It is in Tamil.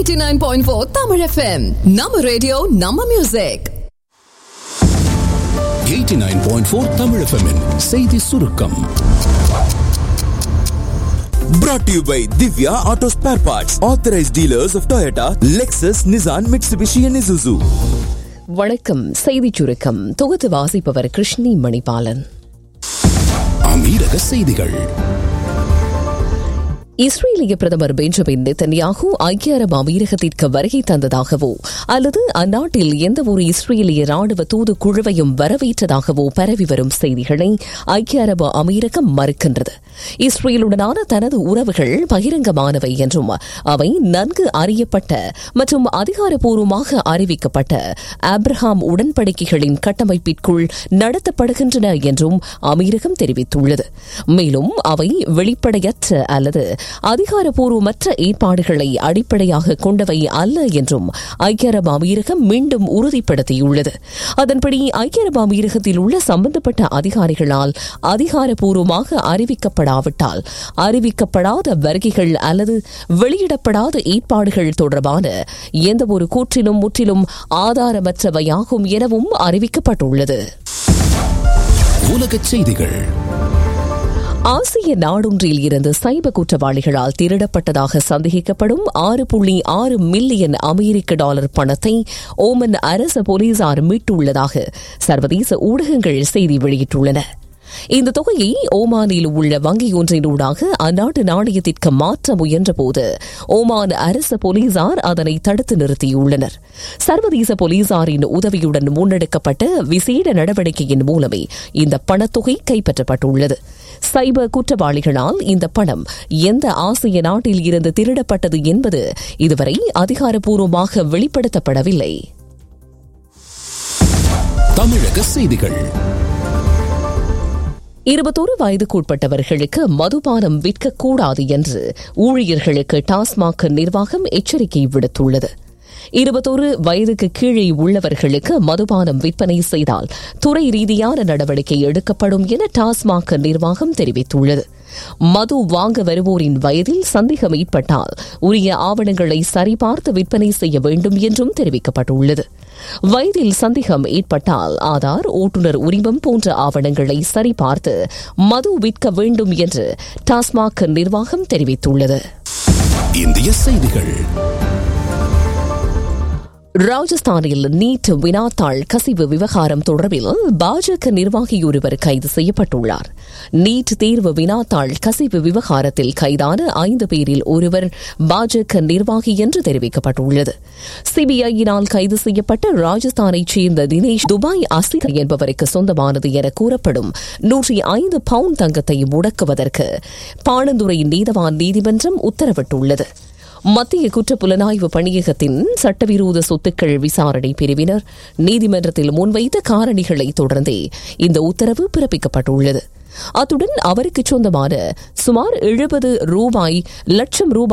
89.4 Tamil FM நம்ம ரேடியோ நம்ம மியூசிக் 89.4 Tamil FM -இன் செய்தி சுருக்கம் Brought to you by Divya Auto Spare Parts, authorized dealers of Toyota, Lexus, Nissan, Mitsubishi, and Isuzu. வணக்கம் செய்திச் சுருக்கம் தொகுத்து வாசிப்பவர் கிருஷ்ணி மணிபாலன் அமீரக செய்திகள் இஸ்ரேலிய பிரதமர் பெஞ்சமின் நெத்தன்யாகு ஐக்கிய அரபு அமீரகத்திற்கு வருகை தந்ததாகவோ அல்லது அந்நாட்டில் எந்தவொரு இஸ்ரேலிய ராணுவ தூது குழுவையும் வரவேற்றதாகவோ பரவி வரும் செய்திகளை ஐக்கிய அரபு அமீரகம் மறுக்கின்றது இஸ்ரேலுடனான தனது உறவுகள் பகிரங்கமானவை என்றும் அவை நன்கு அறியப்பட்ட மற்றும் அதிகாரப்பூர்வமாக அறிவிக்கப்பட்ட ஆப்ரஹாம் உடன்படிக்கைகளின் கட்டமைப்பிற்குள் நடத்தப்படுகின்றன என்றும் அமீரகம் தெரிவித்துள்ளது மேலும் அவை வெளிப்படையற்ற அல்லது அதிகாரப்பூர்வமற்ற ஏற்பாடுகளை அடிப்படையாக கொண்டவை அல்ல என்றும் ஐக்கிய அரபு அமீரகம் மீண்டும் உறுதிப்படுத்தியுள்ளது அதன்படி ஐக்கிய அரபு அமீரகத்தில் உள்ள சம்பந்தப்பட்ட அதிகாரிகளால் அதிகாரப்பூர்வமாக அறிவிக்கப்படாவிட்டால் அறிவிக்கப்படாத வருகைகள் அல்லது வெளியிடப்படாத ஏற்பாடுகள் தொடர்பான எந்தவொரு கூற்றிலும் முற்றிலும் ஆதாரமற்றவையாகும் எனவும் அறிவிக்கப்பட்டுள்ளது உலகச் செய்திகள் ஆசிய நாடொன்றில் இருந்து சைப குற்றவாளிகளால் திருடப்பட்டதாக சந்தேகிக்கப்படும் ஆறு புள்ளி ஆறு மில்லியன் அமெரிக்க டாலர் பணத்தை ஓமன் அரசு போலீசார் மீட்டுள்ளதாக சர்வதேச ஊடகங்கள் செய்தி வெளியிட்டுள்ளன இந்த தொகையை ஓமானில் உள்ள வங்கி ஒன்றினூடாக அந்நாட்டு நாணயத்திற்கு மாற்ற முயன்றபோது ஓமான் அரசு போலீசார் அதனை தடுத்து நிறுத்தியுள்ளனர் சர்வதேச போலீசாரின் உதவியுடன் முன்னெடுக்கப்பட்ட விசேட நடவடிக்கையின் மூலமே இந்த பணத்தொகை கைப்பற்றப்பட்டுள்ளது சைபர் குற்றவாளிகளால் இந்த பணம் எந்த ஆசிய நாட்டில் இருந்து திருடப்பட்டது என்பது இதுவரை அதிகாரப்பூர்வமாக வெளிப்படுத்தப்படவில்லை தமிழக செய்திகள் இருபத்தொரு வயதுக்குட்பட்டவர்களுக்கு மதுபானம் விற்கக்கூடாது என்று ஊழியர்களுக்கு டாஸ்மாக் நிர்வாகம் எச்சரிக்கை விடுத்துள்ளது இருபத்தொரு வயதுக்கு கீழே உள்ளவர்களுக்கு மதுபானம் விற்பனை செய்தால் துறை ரீதியான நடவடிக்கை எடுக்கப்படும் என டாஸ்மாக் நிர்வாகம் தெரிவித்துள்ளது மது வாங்க வருவோரின் வயதில் சந்தேகம் ஏற்பட்டால் உரிய ஆவணங்களை சரிபார்த்து விற்பனை செய்ய வேண்டும் என்றும் தெரிவிக்கப்பட்டுள்ளது வயதில் சந்தேகம் ஏற்பட்டால் ஆதார் ஓட்டுநர் உரிமம் போன்ற ஆவணங்களை சரிபார்த்து மது விற்க வேண்டும் என்று டாஸ்மாக் நிர்வாகம் தெரிவித்துள்ளது இந்திய செய்திகள் ராஜஸ்தானில் நீட் வினாத்தாள் கசிவு விவகாரம் தொடர்பில் பாஜக நிர்வாகியொருவர் கைது செய்யப்பட்டுள்ளார் நீட் தேர்வு வினாத்தாள் கசிவு விவகாரத்தில் கைதான ஐந்து பேரில் ஒருவர் பாஜக நிர்வாகி என்று தெரிவிக்கப்பட்டுள்ளது சிபிஐயினால் கைது செய்யப்பட்ட ராஜஸ்தானைச் சேர்ந்த தினேஷ் துபாய் அசித் என்பவருக்கு சொந்தமானது என கூறப்படும் நூற்றி ஐந்து பவுண்ட் தங்கத்தை முடக்குவதற்கு பாணந்துறை நீதவான் நீதிமன்றம் உத்தரவிட்டுள்ளது மத்திய குற்ற புலனாய்வு பணியகத்தின் சட்டவிரோத சொத்துக்கள் விசாரணை பிரிவினர் நீதிமன்றத்தில் முன்வைத்த காரணிகளை தொடர்ந்தே இந்த உத்தரவு பிறப்பிக்கப்பட்டுள்ளது அத்துடன் அவருக்கு சொந்தமான சுமார் எழுபது ரூபாய் லட்சம் ரூபாய்